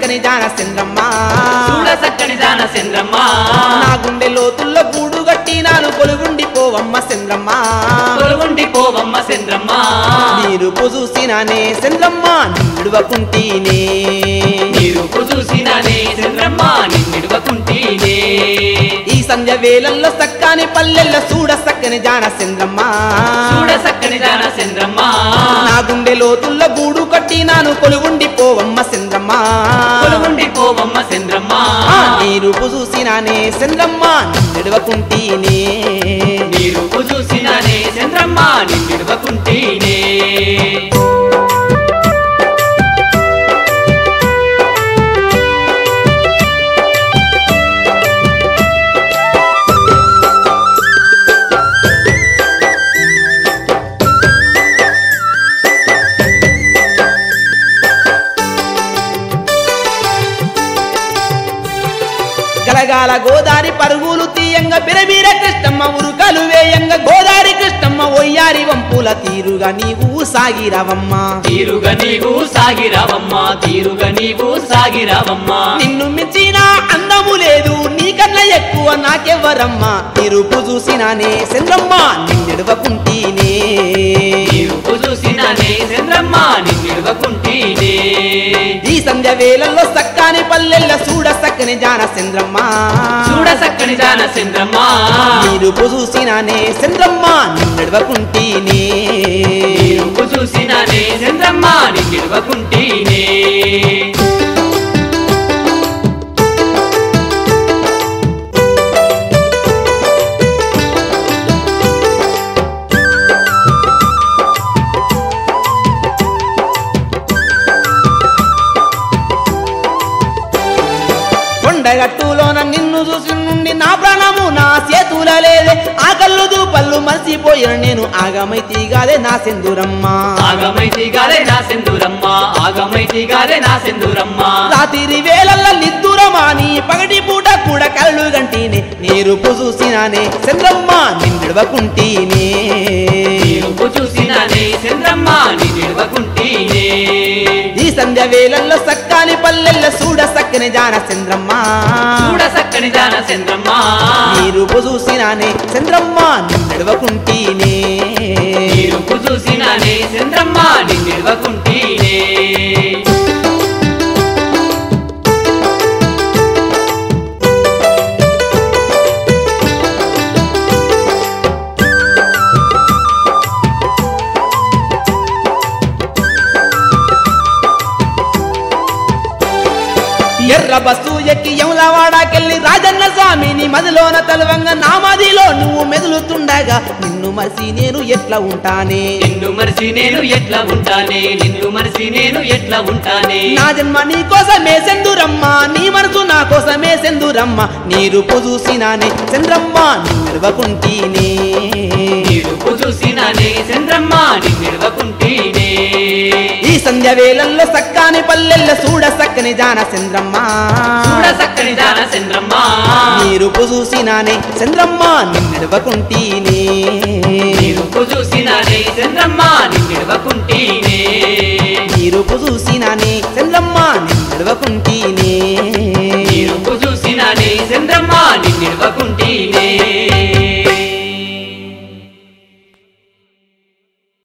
సక్కని జాన చంద్రమ్మ చూడ చక్కని దాన చంద్రమ్మ నా గుండె లోతుల్లో గూడు గట్టినాను కొలుగుండి పోవమ్మ చంద్రమ్మ తొలగుండి పోవమ్మ చంద్రమ్మ నీరు చూసినానే చంద్రమ్మ నిడువకుంటీనే నీరు చూసినానే చంద్రమ్మ నిన్నిడువకుంటీనే ఈ సంధ్య వేళల్లో సక్కాని పల్లెల్లో చూడ సక్కని జాన చంద్రమ్మ చూడ చక్కని దాన చంద్రమ్మ నా గుండె లోతుల్లో గూడు కట్టినాను కొలుగుండి పోవమ్మ చంద్రమ్మ తొలగుండి పోవమ్మ చంద్రమ్మ ఆ నీరు చూసినానే చంద్రమ్మ నిడువకుంటీనే నీరు చూసినానే చంద్రమ్మ నిన్నిడువకుంటీనే గలగాల గోదారి పరుగులు తీయంగా బిరబీర కృష్ణమ్మ ఉరుకలు వేయంగా గోదారి కృష్ణమ్మ ఒయ్యారి వంపుల తీరుగా నీవు సాగిరవమ్మ తీరుగా నీవు సాగిరావమ్మ తీరుగా నీవు సాగిరావమ్మ నిన్ను మించిన అందము లేదు నీకన్నా ఎక్కువ నాకెవ్వరమ్మా నిరుపు చూసినానే చంద్రమ్మ నిన్నెడవకుంటీనే నీవు చూసినానే చంద్రమ్మ నిన్నిడువకుంటీనే ఈ సంధ్య వేళల్లో సక్కాని పల్లెల్ల చూడ సక్కని జాన చంద్రమ్మ చూడ చక్కని దాన చంద్రమ్మ నిరుపు చూసినానే చంద్రమ్మ నిన్నెడవకుంటీనే నీవు చూసినానే చంద్రమ్మ నిన్నిడువకుంటీనే కొండగట్టులోన నిన్ను చూసి నుండి నా ప్రాణము నా చేతుల లేదే ఆ కళ్ళు దూపళ్ళు మర్చిపోయిన నేను ఆగమైతి గాదే నా సెందురమ్మ ఆగమైతి గారే నా సెందురమ్మ ఆగమైతి గారే నా సెందురమ్మ రాత్రి వేళల్ల నిద్దురమాని పగటి పూట కూడా కళ్ళు గంటినే నీరుపు చూసినానే చంద్రమ్మ నిన్నడవకుంటీనే నీవు చూసినానే చంద్రమ్మ నిన్నిడువకుంటీనే ఈ సంధ్య వేళల్లో సక్కాని పల్లెల్ల చూడ సక్కని జాన చంద్రమ్మ చూడ చక్కని దాన చంద్రమ్మ నీరుపు చూసినానే చంద్రమ్మ నిన్నడవకుంటీనే నీవు చూసినానే చంద్రమ్మ నిన్నిడువకుంటీనే ఎర్ర బస్సు ఎక్కి యములవాడకెళ్ళి రాజన్న స్వామిని మదిలోన తలవంగ నా మదిలో నువ్వు మెదులుతుండగా నిన్ను మసి నేను ఎట్లా ఉంటానే నిన్ను మరిసి నేను ఎట్లా ఉంటానే నిన్ను మరిసి నేను ఎట్లా ఉంటానే నా జన్మ నీ కోసమే సెందురమ్మ నీ మనసు నా కోసమే సెందురమ్మ నీ రూపు చూసినానే చంద్రమ్మ నిలవకుంటీనే నీరు చూసినానే చంద్రమ్మ నిన్నిడువకుంటీనే ఈ సంధ్య వేళల్లో సక్కాని పల్లెల్లో చూడ సక్కని జాన చంద్రమ్మ చూడ చక్కని దాన చంద్రమ్మ నీ రూపు చూసినానే చంద్రమ్మ నిన్నెడవకుంటీనే నీరు చూసినానే చంద్రమ్మ నిన్నిడువకుంటీనే నీ రూపు చూసినానే చంద్రమ్మ నిన్నెడవకుంటీనే నీరు చూసినానే చంద్రమ్మ నిన్నిడువకుంటీనే